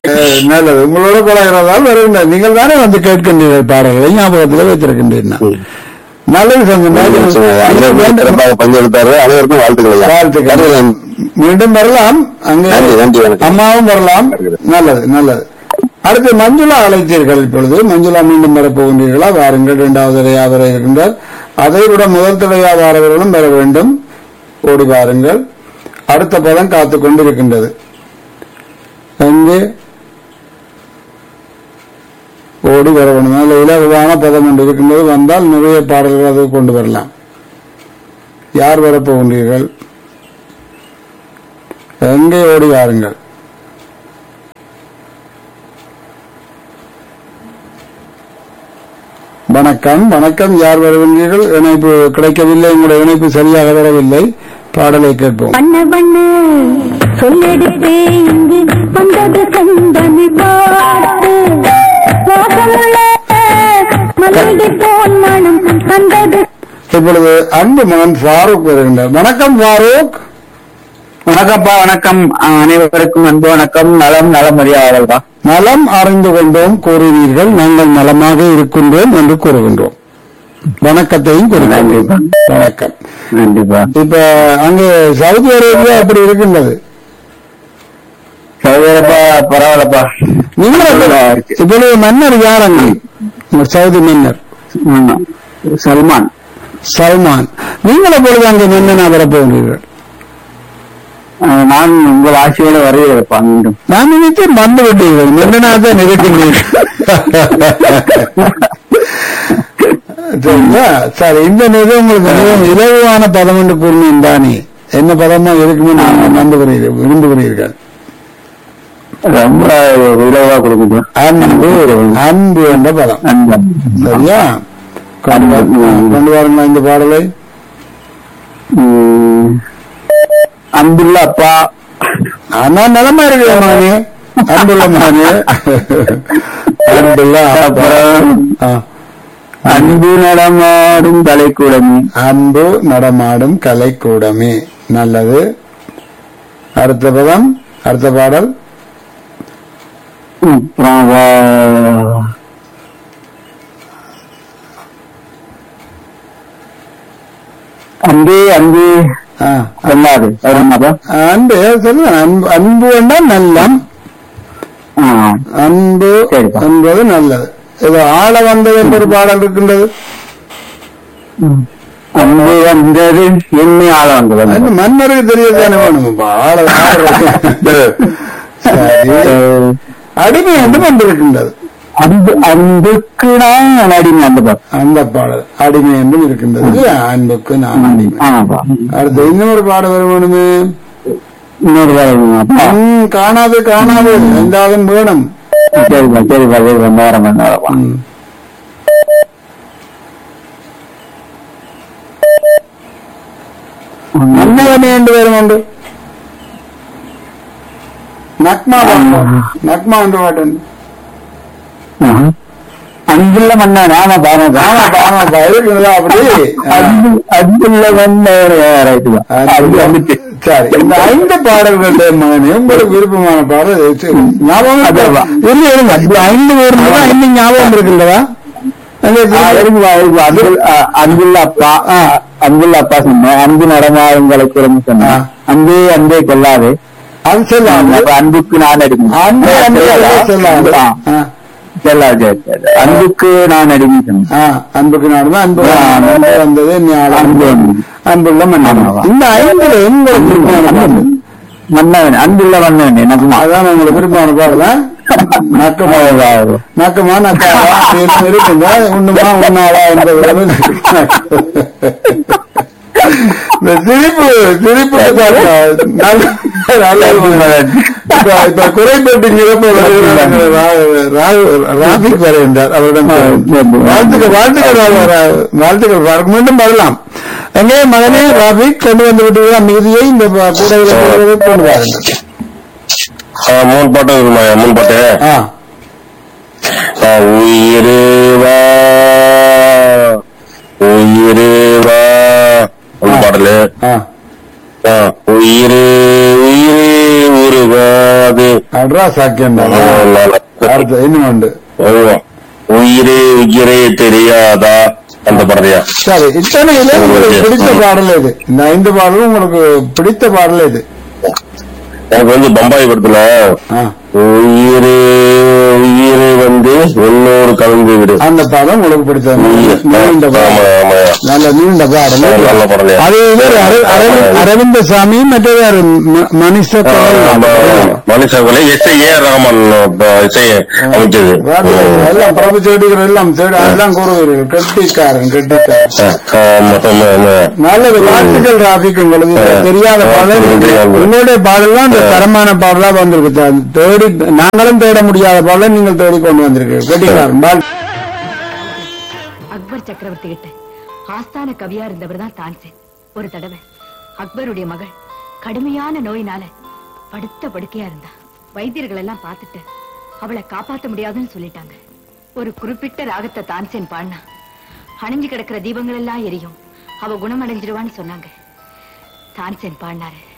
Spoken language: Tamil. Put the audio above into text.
அஹ், நல்லது உங்களோட பழகிறதால் வருகின்ற நீங்கள் தானே வந்து கேட்கின்றீர்கள் பாடல்களை ஞாபகத்தில் வைத்திருக்கின்றீர்கள் நல்லது சங்கம் சிறப்பாக பங்கெடுத்தாரு அனைவருக்கும் வாழ்த்துக்கள் ஐயா. வாழ்த்துக்கள் நன்றி, மீண்டும் வரலாம் அங்கே நன்றி, நன்றி, வணக்கம். அம்மாவும் வரலாம் நல்லது நல்லது அடுத்து மஞ்சுளா அழைத்தீர்கள் இப்பொழுது மஞ்சுளா மீண்டும் வரப்போகின்றீர்களா வாருங்கள் இரண்டாவது தடையா வர இருக்கின்றார் அதை விட முதல் தடையா வரவர்களும் வர வேண்டும் ஓடி வாருங்கள் அடுத்த பதம் காத்துக் கொண்டிருக்கின்றது எங்கே ஓடி வர வேண்டும் நல்ல இலகுவான பதம் ஒன்று இருக்கின்றது வந்தால் நிறைய பாடல்கள் அதை கொண்டு வரலாம் யார் வரப்போகின்றீர்கள் எங்கே ஓடி வாருங்கள் வணக்கம் வணக்கம் யார் வருகின்றீர்கள் இணைப்பு கிடைக்கவில்லை உங்களுடைய இணைப்பு சரியாக வரவில்லை பாடலை கேட்போம் பண்ண பண்ண சொல்லெடுத்தே இங்கு வந்தது கந்தனி பாட்டு வாசமுள்ள மல்லிகை போல் மனம் கண்டது இப்பொழுது அன்பு மகன் ஃபாரூக் வருகின்றார் வணக்கம் ஃபாரூக் வணக்கம்ப்பா வணக்கம் அஹ் அனைவருக்கும் அன்பு வணக்கம் நலம் நலம் அறியாதல்பா நலம் அறிந்து கொண்டோம் கூறினீர்கள் நாங்கள் நலமாக இருக்கின்றோம் என்று கூறுகின்றோம் வணக்கத்தையும் கூறுகின்றோம் வணக்கம் நன்றிப்பா இப்ப அங்கே சவுதி அரேபியா அப்படி இருக்கின்றது சௌகரப்பா பரவாயில்லப்பா நீங்கள் இப்பொழுது மன்னர் யார் அங்கே உங்க சவுதி மன்னர் ஆமா. சல்மான் சல்மான் நீங்கள் எப்பொழுது அங்கே மன்னனா வரப்போகிறீர்கள் அஹ் நான் உங்கள் ஆட்சியோட வருகிறப்பா மீண்டும் நான் நினைத்து மறந்து விட்டீர்கள் மன்னனாக தான் இருக்கின்றீர்கள் சரிங்களா சரி இந்த நிலை உங்களுக்கு மிகவும் இலகுவான பதம் என்று கூறினேன் தானே என்ன பதமா இருக்குன்னு நான் நம்புகிறீர்கள் விரும்புகிறீர்கள் ரொம்ப விளைவா கொடுக்குது அன்பு அன்பு என்ற பதம் அன்பு. சரியா கொண்டு வா- கொண்டு வாருங்களா இந்த பாடலை உம், அன்புள்ள அப்பா ஆனா நலமா இருக்கிறேன் மகனே அன்புள்ள மகனே அன்புள்ள அப்பா. அப்புறம் ஆ. அன்பு நடமாடும் தலைக்கூடமே அன்பு நடமாடும் கலைக்கூடமே நல்லது அடுத்த பதம் அடுத்த பாடல் அப்புறம் வா- அன்பு அன்பு ஆ. சொல்லாது வருமாதா அன்பு சொல்லுங்க அன்பு அன்பு என்றால் நல்லம் அன்பு சரிப்பா. என்பது நல்லது இது ஆள வந்தது என்ற ஒரு பாடல் இருக்கின்றது அன்பு வந்தது என்னை ஆள வந்தது அது மன்னருக்கு தெரியதானே வேணும்ப்பா ஆள ஆள- சரி அடிமை என்று வந்திருக்கின்றது அன்பு அன்புக்கு நான் அடிமை அந்த பாட்டு அந்த பாடல் அடிமை என்றும் இருக்கின்றது அன்புக்கு நான் அடிமை ஆமாப்பா அடுத்து இன்னொரு பாடல் வர வேணுமே இன்னொரு வேலைப்பா ம், காணாது காணாது என்றாலும் வேணும் சரிப்பா சரிப்பா சரிப்பா நேரம் நேரப்பா ம். மன்னவனே என்று வேறும் உண்டு நக்மா பாட்டு. நக்மா என்று பாட்டு அன்புள்ள மன்னன் ஆமாப்பா ஆமாப்பா ஆமாப்பா ஆமாப்பா இருக்குங்களா அப்படி ஆ. அன்பு அன்புள்ள மன்னன் ரைட்டுப்பா அது வந்துச்சு சரி இந்த ஐந்து பாடல்கள் மகனே உங்களுக்கு விருப்பமான பாடல் எது? ஞாபகம் அதுவா. இருங்க இருங்க இந்த ஐந்து பேர் ஐந்து ஞாபகம் இருக்கின்றதா எங்களுக்கு ஆ, இருக்குப்பா, இருக்குப்பா. அன்பு- ஆ, அன்புள்ள அப்பா ஆ, அன்புள்ள அப்பா சொன்னேன் அன்பு நடமாடுங்களை குறைந்து சொன்னேன் ஆ. அன்பே அன்பே கொள்ளாது அது சொல்லாது அப்ப அன்புக்கு நான் அடிமை அன்பு அன்பு சொல்லாது ஆ, ஆ, சொல்லாது சரி, சரி. அன்புக்கு நான் அடிமை சொன்னேன் ஆ, அன்புக்கு நாடு அன்பு ஆ, அன்பு வந்தது ஞானம் அன்பு வந்தது. அன்புள்ள மன்னன் ஆமா. இந்த ஐந்துல உங்களுக்கு விருப்பமான பாடல் மன்னவன் அன்புள்ள மன்னவன் எனக்கு அதான் உங்களுக்கு விருப்பமான பாடல நக்கமா நக்கமா நக்காவா எதுவும் இருக்குங்க உண்ணுமா உண்ணாவா என்பது இந்த சிரிப்பு சிரிப்பு நல்ல நல்ல இப்ப இப்ப குறைபட்டு ராபிக் வருகின்றார் அவரிடம் வாழ்த்துக்கள் வாழ்த்துக்கள் வர- வாழ்த்துக்கள் வர- மீண்டும் வரலாம் எங்கே மகனே ராபிக் கொண்டு வந்து விட்டு மீதியை இந்த கூடைகளை கொண்டு வாருங்கள் ஆ, மூணு பாட்டு இருக்குமா மூணு பாட்டு ஆ ஆ, உயிரேவா உயிரேவா ஒரு பாடலு ஆ ஆ, உயிரே உயிரே உருகாது அட்ரா சாக்கியம் தான் ஆ, நல்லா. அடுத்து இன்னும் உண்டு ஆமா. உயிரே உயிரே தெரியாதா அந்த படத்தையா சரி இத்தனை இது உங்களுக்கு பிடித்த பாடல் இது இந்த ஐந்து பாடலும் உங்களுக்கு பிடித்த பாடல் இது எனக்கு வந்து பம்பாய் படத்துல ஆ. உயிரே உயிரே வந்து உன்னோடு கலந்து விடு அந்த பாடம் உங்களுக்கு பிடித்தது நீண்ட ஆமா பாடல் ஆமா நல்ல நீண்ட பாடல் நல்ல பாடல். அது இது அர- அரவிந்த் அரவிந்த சாமி மற்றது யாரு? ம- மனிஷ மனுஷங்களே எஸ் ஏ ராமன் இசை அமைச்சது எல்லாம் பிரபு தேடுகிற எல்லாம் தேடு அதெல்லாம் கூறுவீர்கள் கெட்டிக்காரன் கெட்டிக்காரன் ஆமா ஆமா ஆமா நல்லது வாழ்த்துக்கள் ராபிக் உங்களுக்கு இது தெரியாத பாடல் உங்களுடைய பாடல்லாம் இந்த தரமான பாடலா வந்திருக்கு த- தேடி நாங்களும் தேட முடியாத பாடலை நீங்கள் தேடி கொண்டு வந்திருக்கீங்க கெட்டிக்காரன் வாழ் அக்பர் சக்கரவர்த்தி கிட்ட ஆஸ்தான கவியா இருந்தவர் தான் தான்சேன் ஒரு தடவை அக்பருடைய மகள் கடுமையான நோயினால படுத்த படுக்கையா இருந்தா வைத்தியர்கள் எல்லாம் பார்த்துட்டு அவளை காப்பாத்த முடியாதுன்னு சொல்லிட்டாங்க ஒரு குறிப்பிட்ட ராகத்தை தான்சேன் பாடினா அணைஞ்சு கிடக்கிற தீபங்கள் எல்லாம் எரியும் அவ குணமடைஞ்சிருவான்னு சொன்னாங்க தான்சேன் பாடினாரு